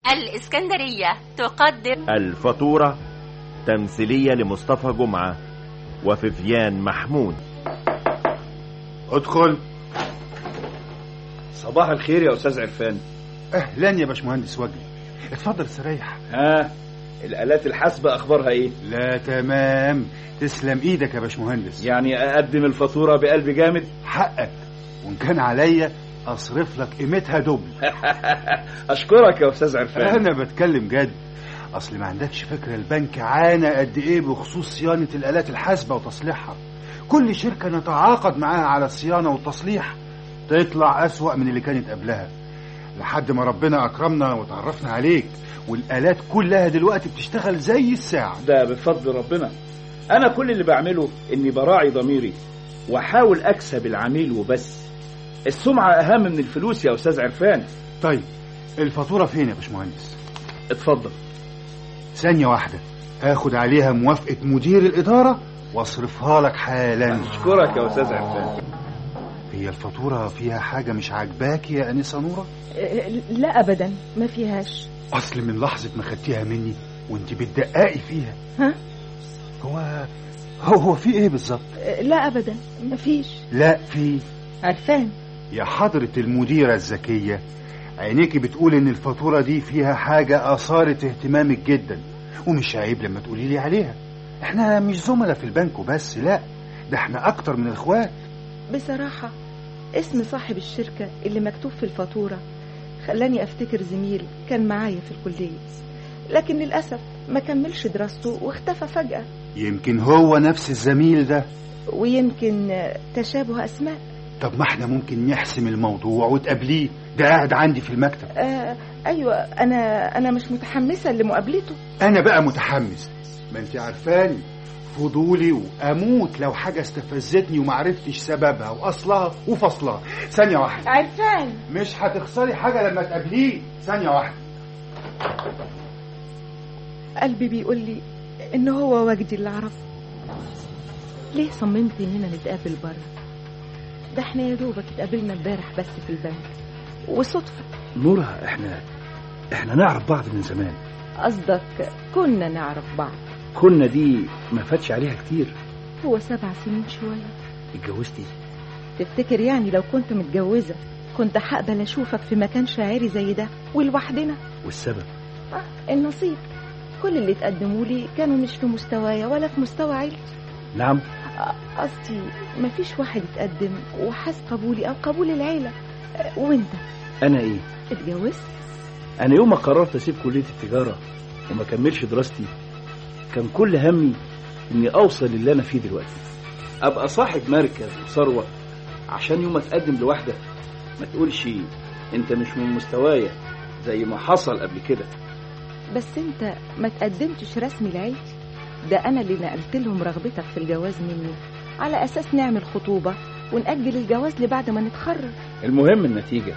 الإسكندرية تقدم الفاتورة تمثيلية لمصطفى جمعة وفيفيان محمود ادخل صباح الخير يا استاذ عرفان اهلا يا باشمهندس وجدي اتفضل استريح ها الالات الحاسبه اخبارها ايه لا تمام تسلم ايدك يا باشمهندس يعني اقدم الفاتوره بقلب جامد حقك وان كان عليا اصرف لك قيمتها دبل اشكرك يا استاذ عرفان انا بتكلم جد اصل ما عندكش فكره البنك عانى قد ايه بخصوص صيانه الالات الحاسبه وتصليحها كل شركه نتعاقد معاها على الصيانه والتصليح تطلع اسوا من اللي كانت قبلها لحد ما ربنا اكرمنا وتعرفنا عليك والالات كلها دلوقتي بتشتغل زي الساعه ده بفضل ربنا انا كل اللي بعمله اني براعي ضميري واحاول اكسب العميل وبس السمعه اهم من الفلوس يا استاذ عرفان طيب الفاتوره فين يا باشمهندس اتفضل ثانيه واحده هاخد عليها موافقه مدير الاداره واصرفها لك حالا اشكرك يا استاذ عرفان هي الفاتوره فيها حاجه مش عاجباك يا انسه نوره لا ابدا ما فيهاش اصل من لحظه ما خدتيها مني وانت بتدققي فيها ها هو هو هو في ايه بالظبط لا ابدا ما فيش لا في عرفان يا حضرة المديرة الذكية عينيكي بتقول ان الفاتورة دي فيها حاجة اثارت اهتمامك جدا ومش عيب لما تقولي لي عليها احنا مش زملاء في البنك وبس لا ده احنا اكتر من اخوات بصراحة اسم صاحب الشركة اللي مكتوب في الفاتورة خلاني افتكر زميل كان معايا في الكلية لكن للأسف ما كملش دراسته واختفى فجأة يمكن هو نفس الزميل ده ويمكن تشابه أسماء طب ما احنا ممكن نحسم الموضوع وتقابليه ده قاعد عندي في المكتب آه أيوة أنا أنا مش متحمسة لمقابلته انا بقى متحمس ما انت عارفاني فضولي واموت لو حاجه استفزتني ومعرفتش سببها واصلها وفصلها ثانيه واحده عرفان مش هتخسري حاجه لما تقابليه ثانيه واحده قلبي بيقول لي إن هو وجدي اللي أعرفه ليه صممت إننا نتقابل بره ده احنا يا دوبك اتقابلنا امبارح بس في البنك وصدفة نورة احنا احنا نعرف بعض من زمان قصدك كنا نعرف بعض كنا دي ما فاتش عليها كتير هو سبع سنين شوية اتجوزتي تفتكر يعني لو كنت متجوزة كنت هقبل أشوفك في مكان شاعري زي ده ولوحدنا والسبب آه النصيب كل اللي اتقدموا لي كانوا مش في مستوايا ولا في مستوى عيلتي نعم آه، قصدي مفيش واحد اتقدم وحاس قبولي أو قبول العيلة آه، وانت انا ايه اتجوزت انا يوم ما قررت اسيب كليه التجاره وما كملش دراستي كان كل همي اني اوصل للي انا فيه دلوقتي ابقى صاحب مركز وثروه عشان يوم اتقدم لواحده ما تقولش انت مش من مستوايا زي ما حصل قبل كده بس انت ما تقدمتش رسمي لعيلتي ده انا اللي نقلت لهم رغبتك في الجواز مني على اساس نعمل خطوبة ونأجل الجواز لبعد ما نتخرج المهم النتيجه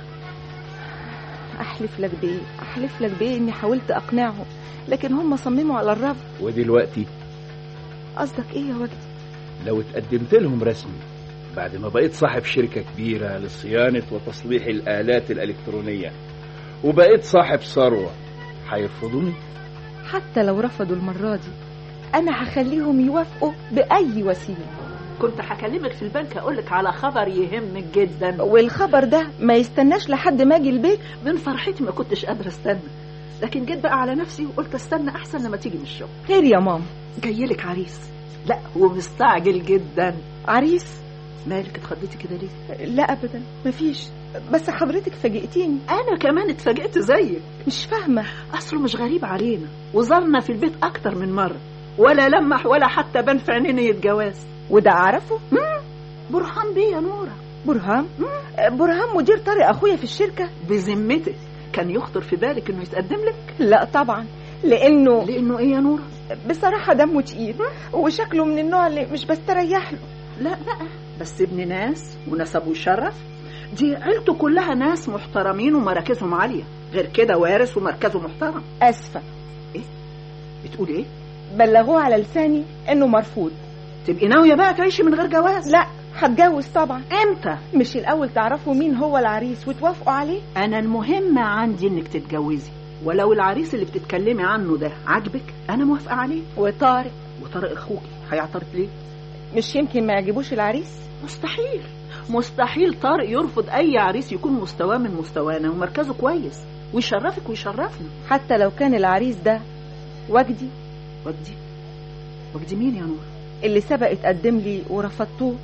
احلف لك بايه احلف لك بايه اني حاولت اقنعهم لكن هم صمموا على الرفض ودلوقتي قصدك ايه يا وجدي لو اتقدمت لهم رسمي بعد ما بقيت صاحب شركة كبيرة لصيانة وتصليح الآلات الإلكترونية وبقيت صاحب ثروة هيرفضوني حتى لو رفضوا المرة دي انا هخليهم يوافقوا باي وسيلة كنت هكلمك في البنك اقولك على خبر يهمك جدا والخبر ده ما يستناش لحد ما اجي البيت من فرحتي ما كنتش قادره استنى لكن جيت بقى على نفسي وقلت استنى احسن لما تيجي من الشغل خير يا ماما جايلك عريس لا هو مستعجل جدا عريس مالك اتخضيتي كده ليه لا ابدا مفيش بس حضرتك فاجئتيني انا كمان اتفاجئت زيك مش فاهمة اصله مش غريب علينا وزارنا في البيت اكتر من مره ولا لمح ولا حتى بان في عينينا الجواز وده اعرفه برهان بيه يا نوره برهام برهام مدير طارق اخويا في الشركة بذمتك كان يخطر في بالك انه يتقدم لك لا طبعا لانه لانه ايه يا نوره بصراحة دمه تقيل وشكله من النوع اللي مش بستريح له لا بقى بس ابن ناس ونسبه يشرف دي عيلته كلها ناس محترمين ومراكزهم عالية غير كده وارث ومركزه محترم اسفة بتقول ايه بلغوه على لساني انه مرفوض تبقي ناوية بقى تعيشي من غير جواز لا هتجوز طبعا امتى مش الاول تعرفوا مين هو العريس وتوافقوا عليه انا المهم عندي انك تتجوزي ولو العريس اللي بتتكلمي عنه ده عاجبك انا موافقه عليه وطارق وطارق اخوكي هيعترض ليه مش يمكن ما يعجبوش العريس مستحيل مستحيل طارق يرفض اي عريس يكون مستواه من مستوانا ومركزه كويس ويشرفك ويشرفنا حتى لو كان العريس ده وجدي وجدي وجدي مين يا نور اللي سبق اتقدم لي ورفضتوه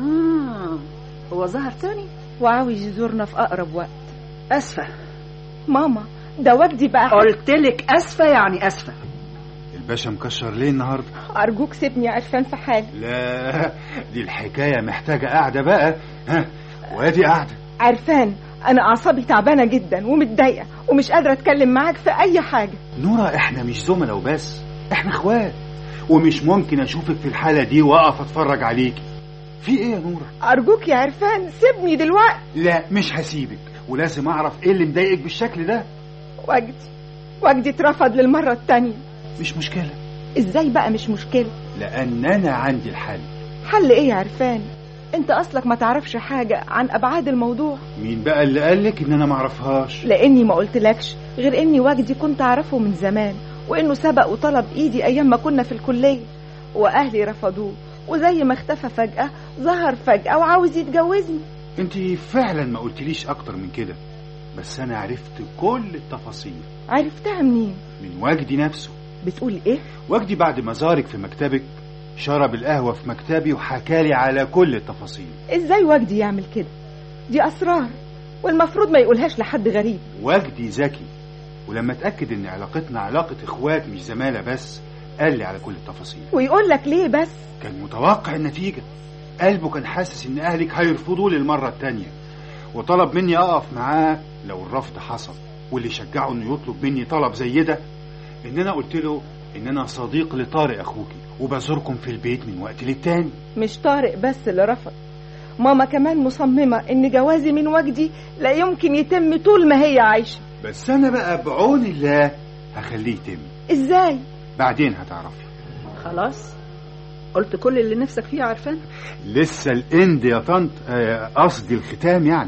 اه هو ظهر تاني وعاوز يزورنا في اقرب وقت اسفه ماما ده وجدي بقى قلت لك اسفه يعني اسفه الباشا مكشر ليه النهارده ارجوك سيبني عرفان في حالي لا دي الحكايه محتاجه قاعده بقى ها وادي قاعده عرفان انا اعصابي تعبانه جدا ومتضايقه ومش قادره اتكلم معاك في اي حاجه نورا احنا مش زملاء وبس احنا اخوات ومش ممكن اشوفك في الحاله دي واقف اتفرج عليكي في ايه يا نورا ارجوك يا عرفان سيبني دلوقتي لا مش هسيبك ولازم اعرف ايه اللي مضايقك بالشكل ده وجدي وجدي اترفض للمره التانية مش مشكله ازاي بقى مش مشكله لان انا عندي الحل حل ايه يا عرفان انت اصلك ما تعرفش حاجه عن ابعاد الموضوع مين بقى اللي قالك ان انا معرفهاش لاني ما قلتلكش غير اني وجدي كنت اعرفه من زمان وانه سبق وطلب ايدي ايام ما كنا في الكليه واهلي رفضوه وزي ما اختفى فجاه ظهر فجاه وعاوز يتجوزني انت فعلا ما قلتليش اكتر من كده بس انا عرفت كل التفاصيل عرفتها منين من وجدي نفسه بتقول ايه وجدي بعد ما زارك في مكتبك شرب القهوة في مكتبي وحكالي على كل التفاصيل ازاي وجدي يعمل كده دي اسرار والمفروض ما يقولهاش لحد غريب وجدي ذكي ولما اتأكد ان علاقتنا علاقة اخوات مش زمالة بس قال لي على كل التفاصيل ويقول لك ليه بس كان متوقع النتيجة قلبه كان حاسس ان اهلك هيرفضوا لي المرة التانية وطلب مني اقف معاه لو الرفض حصل واللي شجعه انه يطلب مني طلب زي ده ان انا قلت له ان انا صديق لطارق اخوكي وبزوركم في البيت من وقت للتاني مش طارق بس اللي رفض ماما كمان مصممة ان جوازي من وجدي لا يمكن يتم طول ما هي عايشة بس انا بقى بعون الله هخليه يتم ازاي بعدين هتعرفي خلاص قلت كل اللي نفسك فيه عارفان لسه الاند يا طنط آه، قصدي الختام يعني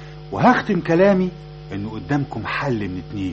وهختم كلامي انه قدامكم حل من اتنين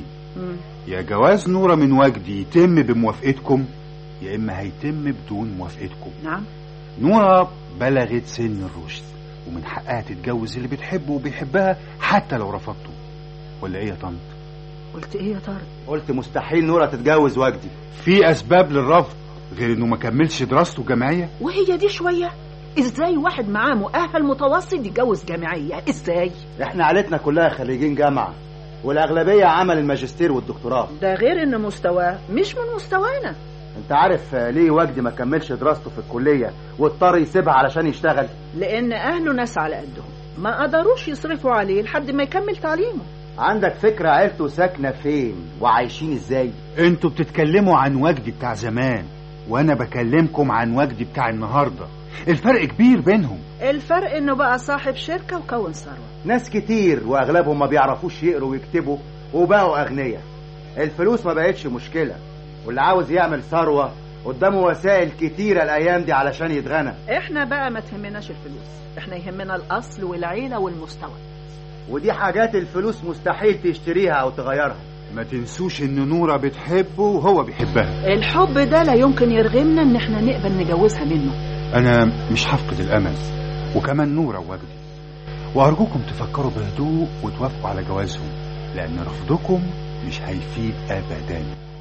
يا جواز نورة من وجدي يتم بموافقتكم يا اما هيتم بدون موافقتكم نعم نورة بلغت سن الرشد ومن حقها تتجوز اللي بتحبه وبيحبها حتى لو رفضته ولا ايه يا طنط قلت ايه يا طارق قلت مستحيل نورة تتجوز وجدي في اسباب للرفض غير انه ما كملش دراسته جامعيه وهي دي شويه ازاي واحد معاه مؤهل متوسط يتجوز جامعيه ازاي احنا عيلتنا كلها خريجين جامعة والأغلبية عمل الماجستير والدكتوراه ده غير ان مستواه مش من مستوانا انت عارف آه، ليه وجدي ما كملش دراسته في الكلية واضطر يسيبها علشان يشتغل لان اهله ناس على قدهم ما قدروش يصرفوا عليه لحد ما يكمل تعليمه عندك فكرة عيلته ساكنة فين وعايشين ازاي انتوا بتتكلموا عن وجدي بتاع زمان وانا بكلمكم عن وجدي بتاع النهارده الفرق كبير بينهم الفرق انه بقى صاحب شركه وكون ثروه ناس كتير واغلبهم ما بيعرفوش يقروا ويكتبوا وبقوا اغنياء الفلوس ما بقتش مشكلة واللي عاوز يعمل ثروة قدامه وسائل كتيرة الايام دي علشان يتغنى احنا بقى ما تهمناش الفلوس احنا يهمنا الاصل والعيله والمستوى ودي حاجات الفلوس مستحيل تشتريها او تغيرها ما تنسوش ان نورة بتحبه وهو بيحبها الحب ده لا يمكن يرغمنا ان احنا نقبل نجوزها منه انا مش هفقد الامل وكمان نورة ووجدي وارجوكم تفكروا بهدوء وتوافقوا على جوازهم لان رفضكم مش هيفيد ابدا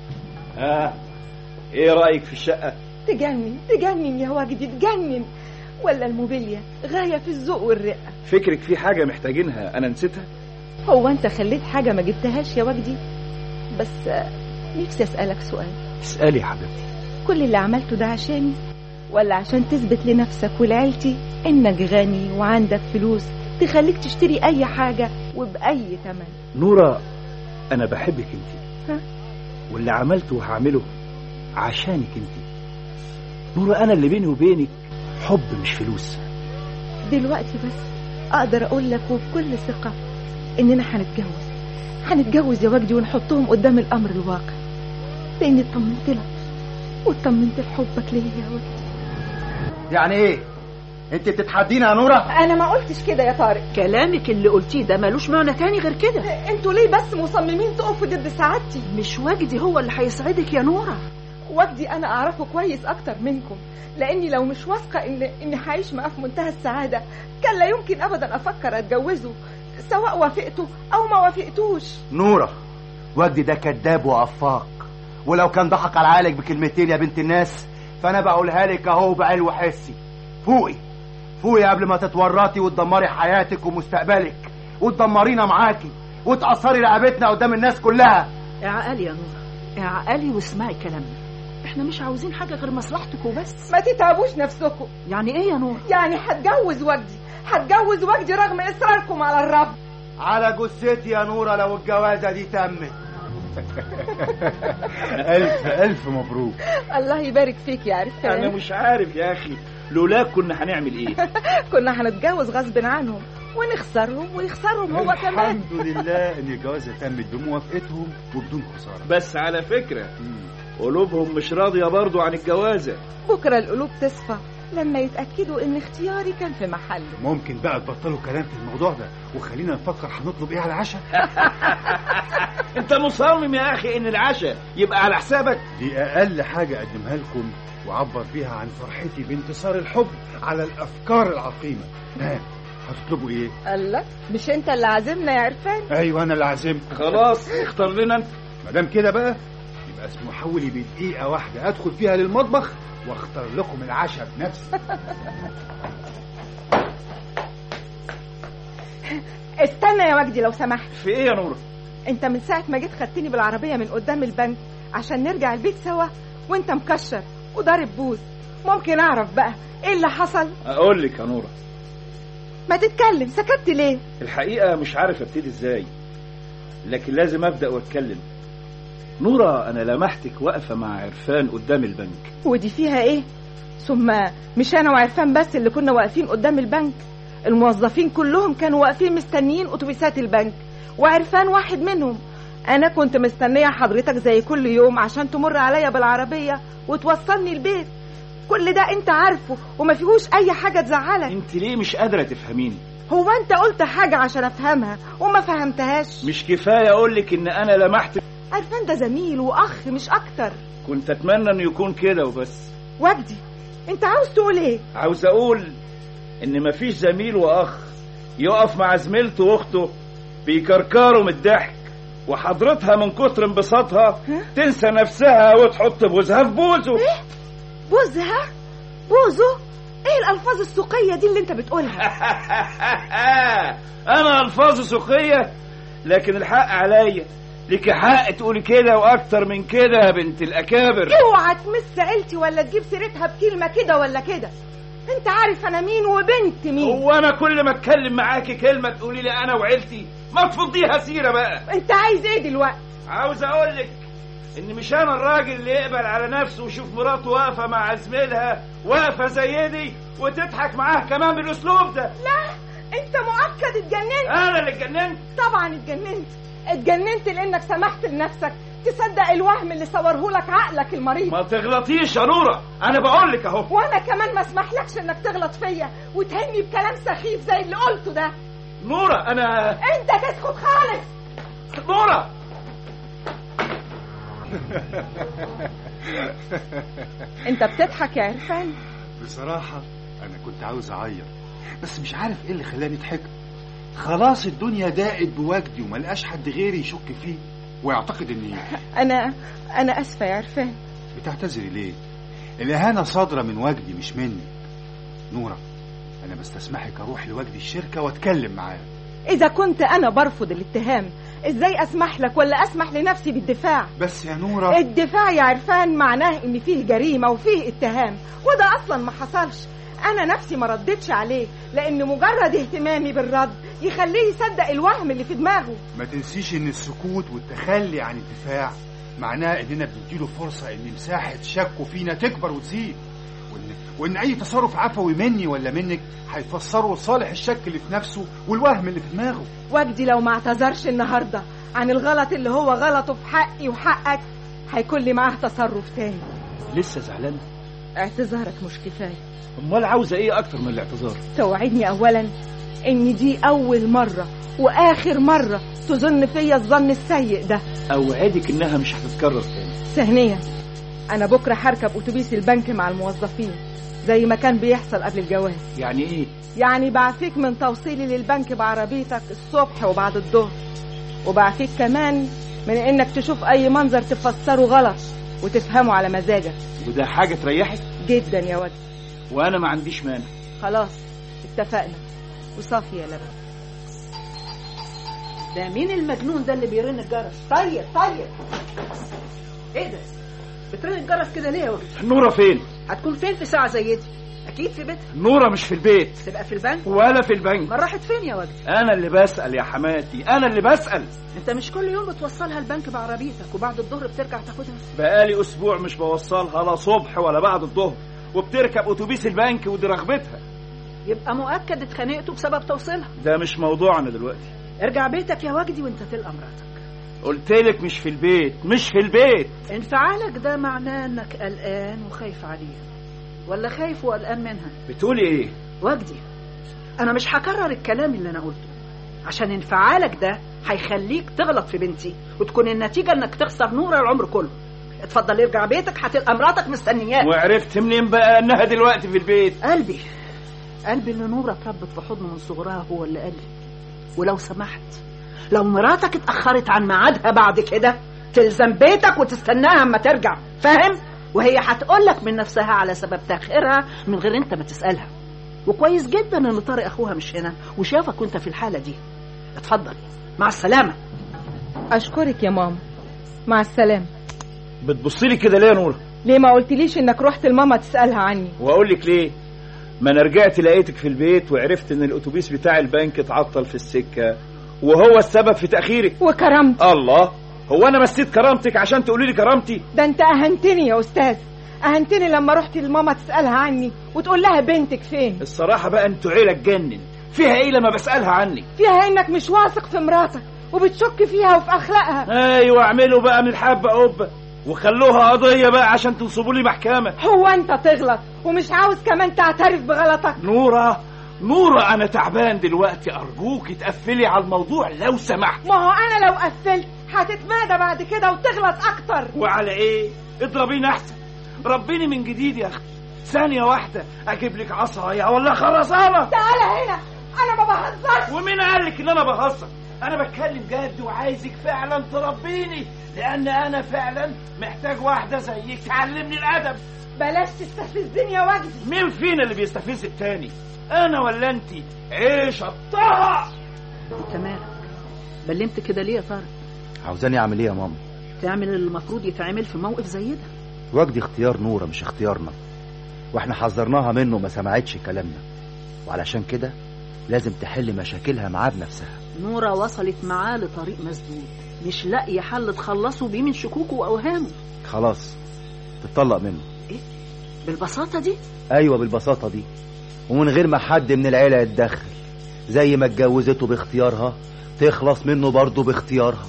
ها ايه رايك في الشقه تجنن تجنن يا وجدي تجنن ولا الموبيليا غاية في الذوق والرقة فكرك في حاجه محتاجينها انا نسيتها هو انت خليت حاجة ما جبتهاش يا وجدي بس آه، نفسي اسألك سؤال اسالي يا حبيبتي كل اللي عملته ده عشاني ولا عشان تثبت لنفسك ولعيلتي انك غني وعندك فلوس تخليك تشتري اي حاجة وبأي ثمن نورة انا بحبك انت ها؟ واللي عملته وهعمله عشانك انت نورة انا اللي بيني وبينك حب مش فلوس دلوقتي بس اقدر اقول لك وبكل ثقة اننا هنتجوز هنتجوز يا وجدي ونحطهم قدام الامر الواقع لاني اطمنت لك واطمنت لحبك ليا يا وجدي يعني ايه انت بتتحدينا يا نوره انا ما قلتش كده يا طارق كلامك اللي قلتيه ده ملوش معنى تاني غير كده انتوا ليه بس مصممين تقفوا ضد سعادتي مش وجدي هو اللي هيسعدك يا نورة وجدي انا اعرفه كويس اكتر منكم لاني لو مش واثقه ان اني هعيش معاه في منتهى السعاده كان لا يمكن ابدا افكر اتجوزه سواء وافقته او ما وافقتوش نوره وجدي ده كذاب وعفاق ولو كان ضحك على عقلك بكلمتين يا بنت الناس فانا بقولها لك اهو بعلو حسي فوقي فوقي قبل ما تتورطي وتدمري حياتك ومستقبلك وتدمرينا معاكي وتأثري رقبتنا قدام الناس كلها اعقلي يا نورة اعقلي واسمعي كلامنا احنا مش عاوزين حاجة غير مصلحتك وبس ما تتعبوش نفسكم يعني ايه يا نورة يعني هتجوز وجدي هتجوز وجدي رغم اصراركم على الرفض على جثتي يا نوره لو الجوازه دي تمت ألف ألف مبروك الله يبارك فيك يا انا عرفان مش عارف يا اخي لولاك كنا هنعمل ايه كنا هنتجوز غصب عنهم ونخسرهم ويخسرهم هو كمان الحمد لله ان الجوازه تمت بموافقتهم وبدون خساره بس على فكرة قلوبهم مش راضية برضو عن الجوازة بكره القلوب تصفى لما يتاكدوا ان اختياري كان في محله ممكن بقى تبطلوا كلام في الموضوع ده وخلينا نفكر هنطلب ايه على العشاء انت مصمم يا اخي ان العشاء يبقى على حسابك دي اقل حاجه اقدمها لكم وعبر بيها عن فرحتي بانتصار الحب على الافكار العقيمه ها هتطلبوا ايه الله مش انت اللي عازمنا يا عرفان ايوه انا اللي عازمكم خلاص اختار لنا انت ما دام كده بقى يبقى اسمه حولي بدقيقه واحده ادخل فيها للمطبخ واختار لكم العشاء بنفسي استنى يا وجدي لو سمحت في ايه يا نورة انت من ساعه ما جيت خدتني بالعربيه من قدام البنك عشان نرجع البيت سوا وانت مكشر وضارب بوز ممكن اعرف بقى ايه اللي حصل اقول لك يا نورة ما تتكلم سكت ليه الحقيقة مش عارف ابتدي ازاي لكن لازم ابدأ واتكلم نورة انا لمحتك واقفة مع عرفان قدام البنك ودي فيها ايه ثم مش انا وعرفان بس اللي كنا واقفين قدام البنك الموظفين كلهم كانوا واقفين مستنيين اتوبيسات البنك وعرفان واحد منهم انا كنت مستنيه حضرتك زي كل يوم عشان تمر عليا بالعربيه وتوصلني البيت كل ده انت عارفه وما فيهوش اي حاجه تزعلك انت ليه مش قادرة تفهميني هو انت قلت حاجه عشان افهمها وما فهمتهاش مش كفاية اقول لك ان انا لمحت عرفان ده زميل واخ مش اكتر كنت اتمنى انه يكون كده وبس وجدي انت عاوز تقول ايه عاوز اقول ان مفيش زميل واخ يقف مع زميلته واخته بيكركروا من الضحك وحضرتها من كتر انبساطها تنسى نفسها وتحط بوزها في بوزه بوزها بوزه ايه الالفاظ السوقيه دي اللي انت بتقولها انا الفاظ سوقيه لكن الحق عليا ليكي حق تقولي كده واكتر من كده يا بنت الاكابر اوعى تمس عيلتي ولا تجيب سيرتها بكلمه كده ولا كده انت عارف انا مين وبنت مين هو انا كل ما اتكلم معاكي كلمه تقولي لي انا وعيلتي ما تفضيها سيره بقى انت عايز ايه دلوقتي عاوز اقول لك ان مش انا الراجل اللي يقبل على نفسه ويشوف مراته واقفه مع زميلها واقفه زي دي وتضحك معاه كمان بالاسلوب ده لا انت مؤكد اتجننت انا اللي اتجننت طبعا اتجننت اتجننت لانك سمحت لنفسك تصدق الوهم اللي صوره لك عقلك المريض ما تغلطيش يا نوره انا بقول لك اهو وانا كمان ما اسمحلكش انك تغلط فيا وتهني بكلام سخيف زي اللي قلته ده نوره انا انت تسكت خالص نوره انت بتضحك يا عرفان بصراحة أنا كنت عاوز أعيط بس مش عارف إيه اللي خلاني ضحكت خلاص الدنيا ضاقت بوجدي وملقاش حد غيري يشك فيه ويعتقد إني انا انا اسفه يا عرفان بتعتذري ليه؟ الإهانة صادرة من وجدي مش مني نورة أنا بستسمحك أروح لوجدي الشركة وأتكلم معاه اذا كنت انا برفض الاتهام ازاي اسمح لك ولا اسمح لنفسي بالدفاع بس يا نورة الدفاع يا عرفان معناه ان فيه جريمه وفيه اتهام وده اصلا ما حصلش انا نفسي ما ردتش عليه لان مجرد اهتمامي بالرد يخليه يصدق الوهم اللي في دماغه ما تنسيش إن السكوت والتخلي عن الدفاع معناه إننا بنديله فرصة إن مساحة شكه فينا تكبر وتزيد وإن, وإن أي تصرف عفوي مني ولا منك هيفسره لصالح الشك اللي في نفسه والوهم اللي في دماغه وجدي لو ما اعتذرش النهارده عن الغلط اللي هو غلطه في حقي وحقك هيكون لي معاه تصرف تاني لسه زعلانه اعتذارك مش كفاية امال عاوزه ايه اكتر من الاعتذار توعدني أولا إن دي أول مرة وآخر مرة تظن فيا الظن السيء ده اوعدك انها مش هتتكرر تاني ثانيا أنا بكرة هركب أتوبيس البنك مع الموظفين زي ما كان بيحصل قبل الجواز يعني ايه يعني بعفيك من توصيلي للبنك بعربيتك الصبح وبعد الظهر وبعفيك كمان من انك تشوف اي منظر تفسره غلط وتفهمه على مزاجك وده حاجه تريحك جدا يا واد وانا ما عنديش مانع خلاص اتفقنا وصافي يا لبن ده مين المجنون ده اللي بيرن الجرس طيب طيب ايه ده بترن الجرس كده ليه يا وجدي نوره فين هتكون فين في ساعه زي دي اكيد في بيتها نوره مش في البيت تبقى في البنك ولا في البنك ما راحت فين يا وجدي انا اللي بسال يا حماتي انا اللي بسال انت مش كل يوم بتوصلها البنك بعربيتك وبعد الظهر بترجع تاخدها بقالي اسبوع مش بوصلها لا صبح ولا بعد الظهر وبتركب اتوبيس البنك ودي رغبتها يبقى مؤكد اتخانقتوا بسبب توصيلها ده مش موضوعنا دلوقتي ارجع بيتك يا وجدي وانت تلقى مراتك قلتلك مش في البيت مش في البيت انفعالك ده معناه انك قلقان وخايف عليها ولا خايف وقلقان منها بتقولي ايه وجدي انا مش هكرر الكلام اللي انا قلته عشان انفعالك ده هيخليك تغلط في بنتي وتكون النتيجه انك تخسر نور العمر كله اتفضل ارجع بيتك هتلقى مراتك مستنياك وعرفت منين بقى انها دلوقتي في البيت قلبي قلبي اللي نورة اتربت في حضنه من صغرها هو اللي قال لي ولو سمحت لو مراتك اتأخرت عن ميعادها بعد كده تلزم بيتك وتستناها اما ترجع فاهم وهي هتقولك من نفسها على سبب تأخيرها من غير انت ما تسألها وكويس جدا ان طارق اخوها مش هنا وشافك وانت في الحالة دي اتفضل مع السلامة اشكرك يا ماما مع السلامة بتبصلي كده ليه يا نوره ليه ما قلتليش انك رحت لماما تسألها عني واقول لك ليه ما انا رجعت لقيتك في البيت وعرفت ان الاتوبيس بتاع البنك اتعطل في السكه وهو السبب في تاخيرك وكرمت الله هو انا مسيت كرامتك عشان تقولي لي كرامتي ده انت اهنتني يا استاذ اهنتني لما رحت لماما تسألها عني وتقول لها بنتك فين الصراحه بقى انتوا عيله تجنن فيها ايه لما بسالها عنك فيها انك مش واثق في مراتك وبتشك فيها وفي اخلاقها ايوه اعملوا بقى من الحبه قبه وخلوها قضيه بقى عشان تنصبوا لي محكمه هو انت تغلط ومش عاوز كمان تعترف بغلطك نوره نوره انا تعبان دلوقتي ارجوك تقفلي على الموضوع لو سمحت ما هو انا لو قفلت هتتمادى بعد كده وتغلط اكتر وعلى ايه اضربيني احسن ربيني من جديد يا اخي ثانيه واحده اجيب لك عصايه ولا خرسانه تعالى هنا انا ما بهزرش ومين قال لك ان انا بهزر انا بتكلم جد وعايزك فعلا تربيني لان انا فعلا محتاج واحده زيك تعلمني الادب بلاش تستفزني يا وجدي مين فينا اللي بيستفز التاني انا ولا انت عيش الطه انت مالك بلمت كده ليه يا طارق عاوزاني اعمل ايه يا ماما تعمل اللي المفروض يتعمل في موقف زي ده وجدي اختيار نورة مش اختيارنا واحنا حذرناها منه ما سمعتش كلامنا وعلشان كده لازم تحل مشاكلها معاه بنفسها نورة وصلت معاه لطريق مسدود مش لاقية حل تخلصوا بيه من شكوكه وأوهامه خلاص تتطلق منه بالبساطة دي ايوه بالبساطة دي ومن غير ما حد من العيلة يتدخل زي ما اتجوزته باختيارها تخلص منه برضه باختيارها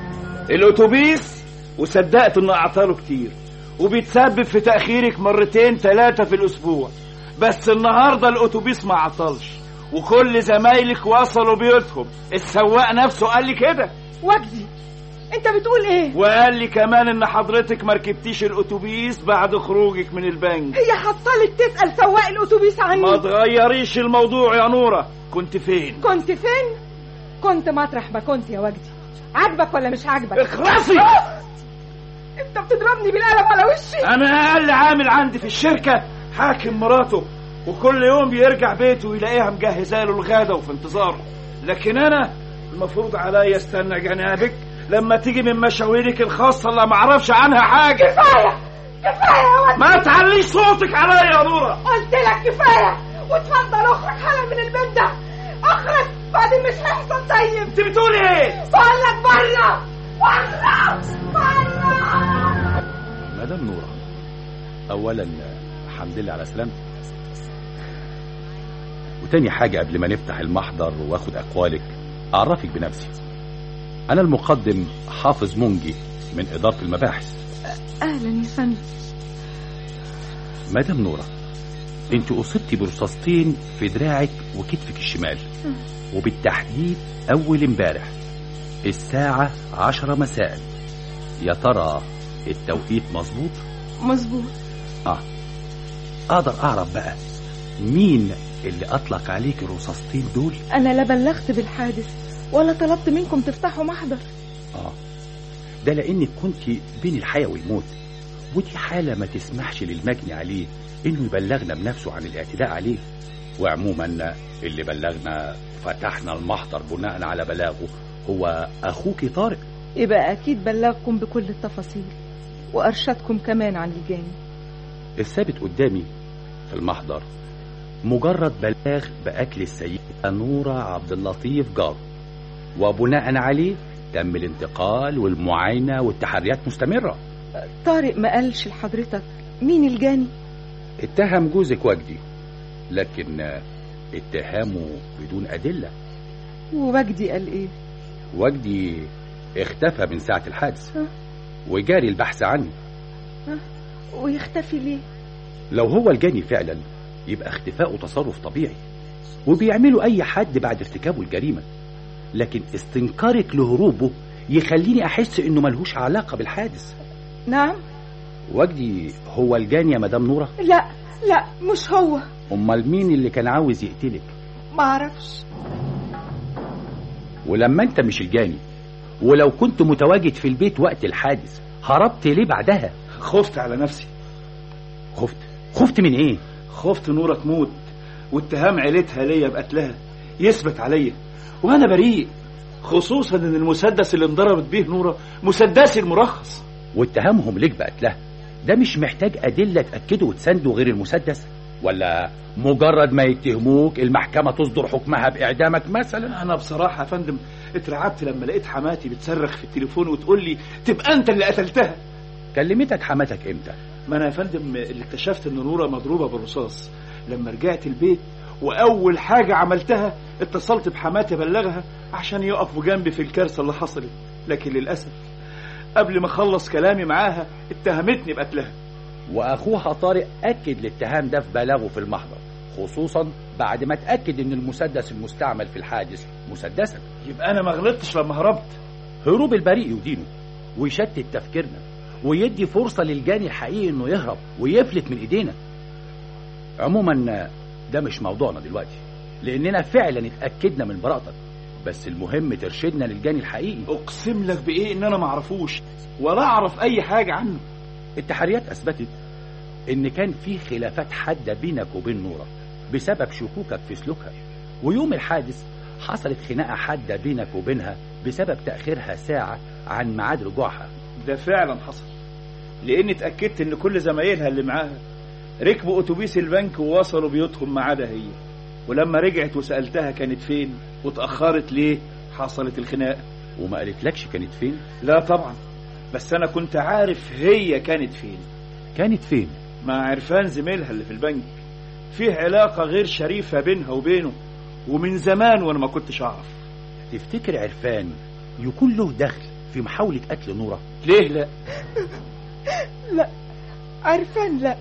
الاتوبيس وصدقت انه اعطاله كتير وبيتسبب في تاخيرك مرتين ثلاثه في الاسبوع بس النهارده الاتوبيس ما عطلش وكل زمايلك وصلوا بيوتهم السواق نفسه قال لي كده وجدي انت بتقول ايه وقال لي كمان ان حضرتك ما ركبتيش الاتوبيس بعد خروجك من البنك هي حصلت تسأل سواق الاتوبيس ما عني تغيريش الموضوع يا نوره كنت فين كنت فين كنت مطرح ما كنت يا وجدي عاجبك ولا مش عاجبك اخلصي انت بتضربني بالقلم على وشي انا اقل عامل عندي في الشركه حاكم مراته وكل يوم بيرجع بيته ويلاقيها مجهزه له الغدا وفي انتظاره لكن انا المفروض عليا استنى جنابك لما تيجي من مشاويرك الخاصه اللي ما اعرفش عنها حاجه كفايه كفايه يا وجدي ما تعليش صوتك عليا يا نوره قلت لك كفايه وتفضل اخرج حالا من البيت ده اخرج بعدين مش هيحصل طيب انت بتقولي ايه بقول لك بره بره بره مدام نورة أولا الحمد لله على سلامتك وتاني حاجة قبل ما نفتح المحضر واخد أقوالك أعرفك بنفسي أنا المقدم حافظ منجي من إدارة المباحث اهلا يا فندم مدام نورة انت اصبتي برصاصتين في دراعك وكتفك الشمال وبالتحديد اول امبارح الساعة عشرة مساء يا ترى التوقيت مظبوط مظبوط اه اقدر اعرف بقى مين اللي اطلق عليك الرصاصتين دول انا لا بلغت بالحادث ولا طلبت منكم تفتحوا محضر اه ده لانك كنت بين الحياة والموت ودي حالة ما تسمحش للمجني عليه انه يبلغنا بنفسه عن الاعتداء عليه وعموما اللي بلغنا فتحنا المحضر بناء على بلاغه هو اخوك طارق يبقى اكيد بلغكم بكل التفاصيل وارشدكم كمان عن الجاني الثابت قدامي في المحضر مجرد بلاغ بأكل السيدة نورة عبد اللطيف جار وبناء عليه تم الانتقال والمعاينة والتحريات مستمرة طارق ما قالش لحضرتك مين الجاني اتهم جوزك وجدي لكن اتهامه بدون أدلة ووجدي قال ايه وجدي اختفى من ساعة الحادث ها؟ وجاري البحث عنه ويختفي ليه لو هو الجاني فعلا يبقى اختفاؤه تصرف طبيعي وبيعمله أي حد بعد ارتكابه الجريمة لكن استنكارك لهروبه يخليني أحس إنه ملهوش علاقة بالحادث نعم وجدي هو الجاني يا مدام نورة لا لا مش هو أمال مين اللي كان عاوز يقتلك معرفش ولما أنت مش الجاني ولو كنت متواجد في البيت وقت الحادث هربت ليه بعدها خفت على نفسي خفت خفت من إيه خفت نورة تموت واتهام عيلتها ليا بقتلها يثبت عليا وانا بريء خصوصا ان المسدس اللي انضربت بيه نورة مسدسي المرخص واتهامهم ليك بقتلها ده مش محتاج أدلة تأكده وتسنده غير المسدس ولا مجرد ما يتهموك المحكمة تصدر حكمها بإعدامك مثلا انا بصراحة يا فندم اترعبت لما لقيت حماتي بتصرخ في التليفون وتقول لي تبقى انت اللي قتلتها كلمتك حماتك امتى ما انا يا فندم اللي اكتشفت ان نورة مضروبة بالرصاص لما رجعت البيت واول حاجة عملتها اتصلت بحماتي ابلغها عشان يقفوا جنبي في الكارثة اللي حصلت لكن للأسف قبل ما اخلص كلامي معاها اتهمتني بقتلها واخوها طارق اكد الاتهام ده في بلاغه في المحضر خصوصا بعد ما اتاكد ان المسدس المستعمل في الحادث مسدسك يبقى انا ما غلطتش لما هربت هروب البريء يدينه ويشتت تفكيرنا ويدي فرصة للجاني الحقيقي انه يهرب ويفلت من ايدينا عموما ده مش موضوعنا دلوقتي لاننا فعلا اتأكدنا من براءتك بس المهم ترشدنا للجاني الحقيقي اقسم لك بايه ان انا ما اعرفوش ولا اعرف اي حاجة عنه التحريات اثبتت ان كان في خلافات حادة بينك وبين نورة بسبب شكوكك في سلوكها ويوم الحادث حصلت خناقة حادة بينك وبينها بسبب تأخيرها ساعة عن ميعاد رجوعها ده فعلا حصل لاني اتاكدت ان كل زمايلها اللي معاها ركبوا اتوبيس البنك ووصلوا بيوتهم ما عدا هي ولما رجعت وسالتها كانت فين واتاخرت ليه حصلت الخناقه وما قالتلكش كانت فين لا طبعا بس انا كنت عارف هي كانت فين كانت فين مع عرفان زميلها اللي في البنك فيه علاقة غير شريفة بينها وبينه ومن زمان وانا ما كنتش اعرف تفتكر عرفان يكون له دخل في محاولة قتل نورة ليه لا لا عرفان لا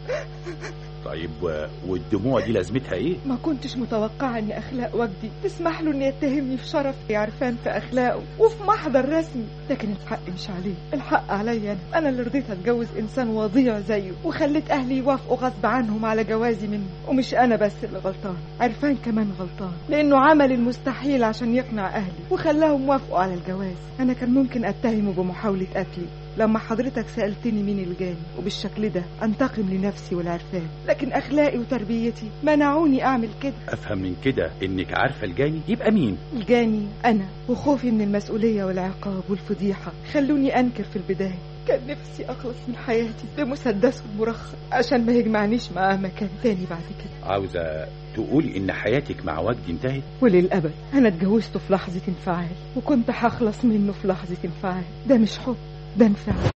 طيب و- والدموع دي لازمتها ايه ما كنتش متوقعة ان اخلاق وجدي تسمح له ان يتهمني في شرف يا عرفان في اخلاقه وفي محضر رسمي لكن الحق مش عليه الحق عليا انا انا اللي رضيت اتجوز انسان وضيع زيه وخليت اهلي يوافقوا غصب عنهم على جوازي منه ومش انا بس اللي غلطان عرفان كمان غلطان لانه عمل المستحيل عشان يقنع اهلي وخلاهم يوافقوا على الجواز انا كان ممكن اتهمه بمحاولة قتلي لما حضرتك سألتني مين الجاني وبالشكل ده أنتقم لنفسي والعرفان لكن أخلاقي وتربيتي منعوني أعمل كده افهم من كده انك عارفة الجاني يبقى مين الجاني أنا وخوفي من المسؤولية والعقاب والفضيحة خلوني أنكر في البداية كان نفسي أخلص من حياتي بمسدسه المرخص عشان ما يجمعنيش معاه مكان تاني بعد كده عاوزة تقولي ان حياتك مع وجدي انتهت وللأبد أنا اتجوزته في لحظة انفعال وكنت هخلص منه في لحظة انفعال ده مش حب ده انفعال